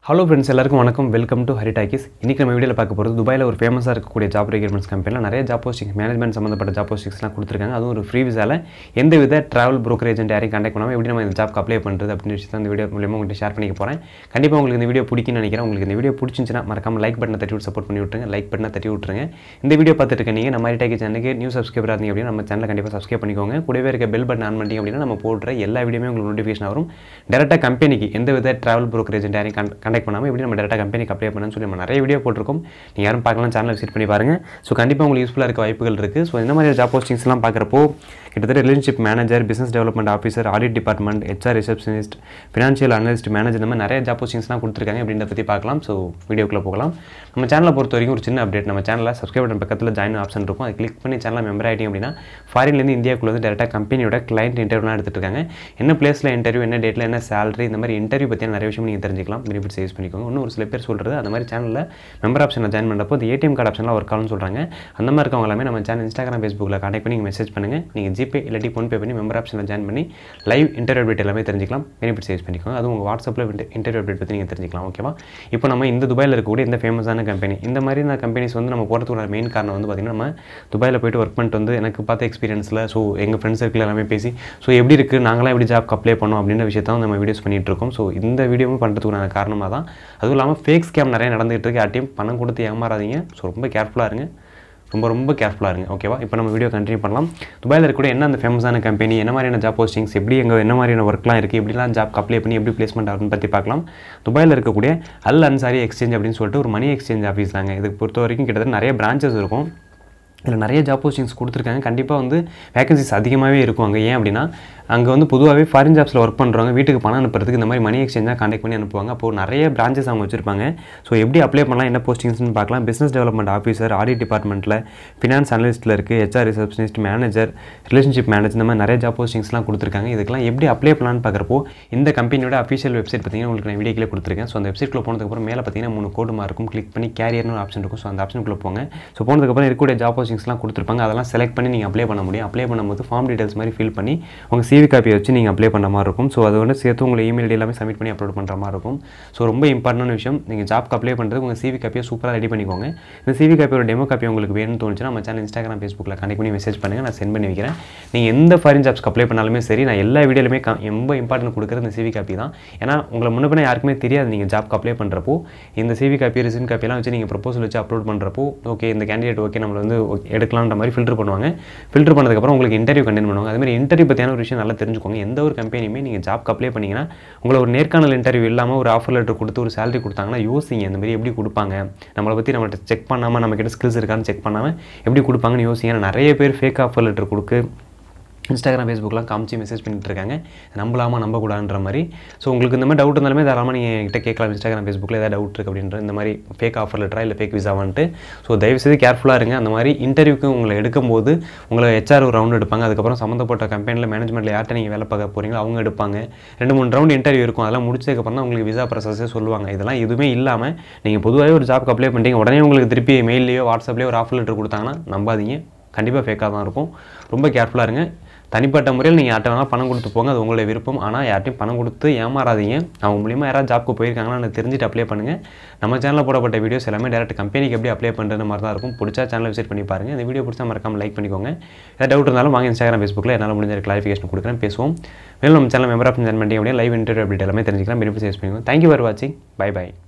hello friends எல்லாருக்கும் வணக்கம் welcome to Hari talkies இன்றைக்கி நம்ம வீடியோவில் பார்க்க போகிறது துபாயில் ஒரு ஃபேமஸாக இருக்கக்கூடிய ஜாப் ரெக்ரூட்மெண்ட்ஸ் கம்பெனியில் நிறைய ஜாப் போஸ்டிங்ஸ் மேனேஜ்மெண்ட் சம்மந்தப்பட்ட ஜாப் போஸ்டிங்ஸ்லாம் கொடுத்துருக்காங்க அதுவும் ஒரு ஃப்ரீ விசாவில் எந்த வித ட்ராவல் broker ஏஜென்ட் யாரையும் கான்டாக்ட் பண்ணாமல் எப்படி நம்ம இந்த ஜாப்க்கு அப்ளை பண்ணுறது அப்படின்னு விஷயத்தை இந்த வீடியோ மூலியமாக உங்கள்கிட்ட ஷேர் பண்ணிக்க போகிறேன் கண்டிப்பாக உங்களுக்கு இந்த வீடியோ பிடிக்கும்னு நினைக்கிறேன் உங்களுக்கு இந்த வீடியோ பிடிச்சிருந்துச்சுன்னா மறக்காம லைக் பட்டனை தட்டி விட்டு சப்போர்ட் பண்ணி விட்டுருங்க லைக் பட்டனை தட்டி விட்டுருங்க இந்த வீடியோ பார்த்துட்டு இருக்க நீங்கள் நம்ம ஹரி டாக்கி சேனலுக்கு நியூ சப்ஸ்கிரைபர் இருந்தீங்க அப்படின்னா நம்ம சேனலை கண்டிப்பாக சப்ஸ்கிரைப் பண்ணிக்கோங்க கூடவே இருக்க பெல் பட்டன் ஆன் பண்ணிட்டீங்க அப்படின்னா நம்ம போடுற எல்லா வீடியோமே உங்களுக்கு நோட்டிஃபிகேஷன் வரும் டேரெக்டாக கம்பெனிக்கு எந்த வித ட்ராவல் broker ஏஜென்ட் யாரையும் கான்டாக்ட் பண்ணாமல் எப்படி நம்ம டேரெக்டாக கம்பெனிக்கு அப்ளை பண்ணணும்னு சொல்லி நம்ம நிறைய வீடியோ போட்டிருக்கோம் நீங்கள் யாரும் பார்க்கலாம் சேனலை விசிட் பண்ணி பாருங்கள் ஸோ கண்டிப்பாக உங்களுக்கு யூஸ்ஃபுல்லாக இருக்க வாய்ப்புகள் இருக்குது ஸோ இந்த மாதிரி ஜாப் போஸ்டிங்ஸ்லாம் பார்க்குறப்போ கிட்டத்தட்ட relationship manager business development officer audit department HR receptionist financial analyst manager இந்த மாதிரி நிறைய ஜாப் போஸ்டிங்ஸ்லாம் கொடுத்துருக்காங்க அப்படின்றத பற்றி பார்க்கலாம் ஸோ வீடியோக்குள்ளே போகலாம் நம்ம சேனலை பொறுத்த வரைக்கும் ஒரு சின்ன அப்டேட் நம்ம சேனலில் சப்ஸ்கிரைப் பட்டன் பக்கத்தில் ஜாயின் ஆப்ஷன் இருக்கும் அதை கிளிக் பண்ணி சேனலில் மெம்பர் ஆகிட்டீங்க அப்படின்னா ஃபாரின்லேருந்து இந்தியாவுக்குள்ள வந்து டேரெக்டாக கம்பெனியோட கிளைண்ட் இன்டர்வியூலாம் எடுத்துட்டு இருக்காங்க என்ன பிளேஸில் இன்டர்வியூ என்ன டேட்டில் என்ன சேலரி இந்த மாதிரி இன்டர்வியூ பற்றியான நிறைய விஷயம் நீங்கள் தெரிஞ்சிக்கலாம் பெனிஃபிட்ஸ் யூஸ் பண்ணிக்கோங்க இன்னும் ஒரு சில பேர் சொல்கிறது அந்த மாதிரி சேனலில் மெம்பர் ஆப்ஷனில் ஜாயின் பண்ணுறப்போ இந்த ஏடிஎம் கார்டு ஆப்ஷனில் ஒர்க் ஆகும்னு சொல்கிறாங்க அந்த மாதிரி இருக்கவங்க எல்லாமே நம்ம சேனல் இன்ஸ்டாகிராம் ஃபேஸ்புக்கில் கான்டாக்ட் பண்ணி மெசேஜ் பண்ணுங்கள் நீங்கள் ஜிபே இல்லாட்டி ஃபோன்பே பண்ணி மெம்பர் ஆப்ஷனில் ஜாயின் பண்ணி லைவ் இன்டர்வியூ அப்டேட் எல்லாமே தெரிஞ்சிக்கலாம் பெனிஃபிட்ஸ் யூஸ் பண்ணிக்கோங்க அதுவும் உங்கள் வாட்ஸ்அப்பில் இன்டர்வியூ அப்டேட் பற்றி நீங்கள் தெரிஞ்சிக்கலாம் ஓகேவா இப்போ நம்ம இந்த துபாயில் இருக்கக்கூடிய இந்த ஃபேமஸான கம்பெனி இந்த மாதிரி இந்த கம்பெனிஸ் வந்து நம்ம போகிறதுக்கு மெயின் காரணம் வந்து பார்த்திங்கன்னா நம்ம துபாயில் போயிட்டு ஒர்க் பண்ணிட்டு வந்து எனக்கு பார்த்த எக்ஸ்பீரியன்ஸில் ஸோ எங்கள் ஃப்ரெண்ட்ஸ் சர்க்கிள் எல்லாமே பேசி ஸோ எப்படி இருக்குது நாங்களாம் எப்படி ஜாப் அப்ளை பண்ணோம் அப்படின்ற விஷயத்தை வந்து நம்ம வீடியோஸ் பண்ணிகிட்டு இருக்கோம் ஸோ இந்த வீடியோவும் பண்ணுறதுக்கான காரணமாக தான் அதுவும் இல்லாமல் ஃபேக் ஸ்கேம் நிறைய நடந்துகிட்டு இருக்கு யார்ட்டையும் பணம் கொடுத்து ஏமாறாதீங்க ஸோ ரொம்ப கேர்ஃபுல்லாக இருங்க ரொம்ப ரொம்ப கேர்ஃபுல்லாக இருங்க ஓகேவா இப்போ நம்ம வீடியோ கண்டினியூ பண்ணலாம் துபாயில் இருக்கக்கூடிய என்ன அந்த ஃபேமஸான கம்பெனி என்ன மாதிரியான ஜாப் போஸ்டிங்ஸ் எப்படி எங்கே என்ன மாதிரியான ஒர்க்லாம் இருக்குது எப்படிலாம் ஜாப் அப்ளை பண்ணி எப்படி பிளேஸ்மெண்ட் ஆகுதுன்னு பற்றி பார்க்கலாம் துபாயில் இருக்கக்கூடிய அல் அன்சாரி எக்ஸ்சேஞ்ச் அப்படின்னு சொல்லிட்டு ஒரு மணி எக்ஸ்சேஞ்ச் ஆஃபீஸ் தாங்க இதுக்கு பொறுத்த வரைக்கும் கிட்டத்தட்ட நிறைய பிரான்ச்சஸ் இருக்கும் இதில் நிறைய ஜாப் போஸ்டிங்ஸ் கொடுத்துருக்காங்க கண்டிப்பாக வந்து வேகன்சிஸ் அதிகமாகவே இருக்கும் அங்கே ஏன் அப்படின்னா அங்கே வந்து பொதுவாகவே ஃபாரின் ஜாப்ஸில் ஒர்க் பண்ணுறவங்க வீட்டுக்கு பணம் அனுப்புறதுக்கு இந்த மாதிரி மணி எக்ஸ்சேஞ்சாக கான்டாக்ட் பண்ணி அனுப்புவாங்க அப்போ நிறைய பிரான்ச்சஸ் அவங்க வச்சிருப்பாங்க ஸோ எப்படி அப்ளை பண்ணலாம் என்ன போஸ்டிங்ஸ்னு பார்க்கலாம் பிஸ்னஸ் டெவலப்மெண்ட் ஆஃபீஸர் ஆடிட் டிபார்ட்மெண்ட்டில் ஃபினான்ஸ் அனலிஸ்ட்டில் இருக்குது HR receptionist manager relationship manager இந்த மாதிரி நிறைய ஜாப் போஸ்டிங்ஸ்லாம் கொடுத்துருக்காங்க இதுக்கெல்லாம் எப்படி அப்ளை பண்ணலான்னு பார்க்குறப்போ இந்த கம்பெனியோட அஃபிஷியல் வெப்சைட் பார்த்தீங்கன்னா உங்களுக்கு நான் வீடியோக்கிலே கொடுத்துருக்கேன் ஸோ அந்த வெப்சைட்குள்ளே போனதுக்கப்புறம் மேலே பார்த்தீங்கன்னா மூணு கோடு மார்க் இருக்கும் கிளிக் பண்ணி கேரியர்னு ஒரு ஆப்ஷன் இருக்கும் ஸோ அந்த ஆப்ஷனுக்குள்ளே போங்க ஸோ போனதுக்கப்புறம் இருக்கக்கூடிய ஜாப் போஸ்டிங்ஸ்லாம் கொடுத்துருப்பாங்க அதெல்லாம் செலக்ட் பண்ணி நீங்கள் அப்ளை பண்ண முடியும் அப்ளை பண்ணும்போது ஃபார்ம் டீடைல்ஸ் மாதிரி ஃபில் பண்ணி உங்கள் சிவி காப்பியை வச்சு நீங்கள் அப்ளை பண்ண மாதிரி இருக்கும் ஸோ அது வந்து சேர்த்து உங்களை இமெயில் எல்லாமே சப்மிட் பண்ணி அப்லோட் பண்ணுற மாதிரி இருக்கும் ஸோ ரொம்ப இம்பார்ட்டன்டான விஷயம் நீங்கள் ஜாப்க்கு அப்ளை பண்ணுறது உங்கள் சிவி காப்பியை சூப்பராக ரெடி பண்ணிக்கோங்க இந்த சிவி காப்பியோட டெமோ காப்பி உங்களுக்கு வேணும்னு தோணுச்சுன்னா நம்ம சேனல் இன்ஸ்டாகிராம் ஃபேஸ்புக்கில் கனெக்ட் பண்ணி மெசேஜ் பண்ணுங்கள் நான் சென்ட் பண்ணி வைக்கிறேன் நீங்கள் எந்த ஃபாரின் ஜாப்ஸ்க்கு அப்ளை பண்ணாலுமே சரி நான் எல்லா வீடியோலுமே க- ரொம்ப இம்பார்ட்டன்ட் கொடுக்குறது இந்த சிவி காப்பி தான் ஏன்னா உங்களை முன்ன பின்ன யாருக்குமே தெரியாது நீங்கள் ஜாப்க்கு அப்ளை பண்ணுறப்போ இந்த சிவி காப்பி ரிசின் காப்பியெல்லாம் வச்சு நீங்கள் ப்ரொபோசல் வச்சு அப்லோட் பண்ணுறப்போ ஓகே இந்த கேண்டிடேட் ஓகே நம்மள வந்து okay, எடுக்கலான்ற மாதிரி ஃபில்டர் பண்ணுவாங்க ஃபில்டர் பண்ணதுக்கப்புறம் உங்களுக்கு இன்டர்வியூ கண்டென்ட் பண்ணுவாங்க அதே மாதிரி இன்டர்வியூ பற்றியான ஒரு விஷயம் நல்லா தெரிஞ்சுக்கோங்க எந்த ஒரு கம்பெனியுமே நீங்கள் ஜாப்க்கு அப்ளை பண்ணீங்கன்னா உங்களை ஒரு நேர்காணல் இன்டர்வியூ இல்லாமல் ஒரு ஆஃபர் லெட்டர் கொடுத்து ஒரு salary கொடுத்தாங்கன்னா யோசிங்க இந்த மாதிரி எப்படி கொடுப்பாங்க நம்மளை பற்றி நம்மகிட்ட செக் பண்ணாமல் நம்மக்கிட்ட ஸ்கில்ஸ் இருக்கான்னு செக் பண்ணாமல் எப்படி கொடுப்பாங்கன்னு யோசிங்க ஏன்னா நிறைய பேர் ஃபேக் ஆஃபர் லெட்டர் கொடுக்கு இன்ஸ்டாகிராம் ஃபேஸ்புக்லாம் காமிச்சு மெசேஜ் பண்ணிட்டு இருக்காங்க நம்பலாமா நம்பக்கூடாதுன்ற மாதிரி ஸோ உங்களுக்கு இந்த மாதிரி டவுட் இருந்தாலுமே தாராளமாக நீங்கள் என்கிட்ட கேட்கலாம் இன்ஸ்டாகிராம் ஃபேஸ்புக்கில் ஏதாவது டவுட் இருக்குது அப்படின்ற இந்த மாதிரி ஃபேக் ஆஃபர் லெட்டரா இல்லை ஃபேக் விசாவான்ட்டு ஸோ தயவுசெய்து கேர்ஃபுல்லாக இருங்க அந்த மாதிரி இன்டர்வியூக்கு உங்களை எடுக்கும்போது உங்களை ஹெச்ஆர் ஒரு ரவுண்ட் எடுப்பாங்க அதுக்கப்புறம் சம்மந்தப்பட்ட கம்பெனியில் மேனேஜ்மெண்ட்டில் யார்கிட்ட நீங்கள் வேலை பார்க்க போகிறீங்களோ அவங்க எடுப்பாங்க ரெண்டு மூணு ரவுண்ட் இன்டர்வியூ இருக்கும் அதெல்லாம் முடிச்சதுக்கப்புறம் தான் உங்களுக்கு விசா ப்ராசஸே சொல்லுவாங்க இதெல்லாம் எதுவுமே இல்லாமல் நீங்கள் பொதுவாகவே ஒரு ஜாப்க்கு அப்ளை பண்ணிட்டீங்க உடனே உங்களுக்கு திருப்பி மெயிலையோ வாட்ஸ்அப்லேயோ ஒரு ஆஃபர் லெட்டர் கொடுத்தாங்கன்னா நம்பாதீங்க கண்டிப்பாக ஃபேக்காக தான் இருக்கும் ரொம்ப கேர்ஃபுல்லாக இருங்க தனிப்பட்ட முறையில் நீங்கள் யார்ட்ட வேணால் பணம் கொடுத்து போங்க அது உங்களுடைய விருப்பம் ஆனால் யார்ட்டையும் பணம் கொடுத்து ஏமாறாதீங்க அவங்க மூலியமாக யாராவது ஜாப்க்கு போயிருக்காங்கன்னு தெரிஞ்சுட்டு அப்ளை பண்ணுங்கள் நம்ம சேனலில் போடப்பட்ட வீடியோஸ் எல்லாமே டேரக்ட் கம்பெனிக்கு எப்படி அப்ளை பண்ணுறது மாதிரி தான் இருக்கும் பிடிச்சா சேனலை விசிட் பண்ணி பாருங்கள் இந்த வீடியோ பிடிச்சா மறக்காம லைக் பண்ணிக்கோங்க ஏதாவது டவுட் இருந்தாலும் வாங்க இன்ஸ்டாகிராம் ஃபேஸ்புக்கில் என்னால் முடிஞ்ச கிளாரிஃபிகேஷன் கொடுக்குறேன் பேசுவோம் மேலும் நம்ம சேனல் மெம்பர் ஆஃப் ஜாயின் பண்ணி அப்படியே லைவ் இன்டர்வியூ அப்டேட் எல்லாமே தெரிஞ்சுக்கலாம் பெனிஃபிட்ஸ் யூஸ் பண்ணிக்கோங்க தேங்க்யூ ஃபார் வாட்சிங் பை பை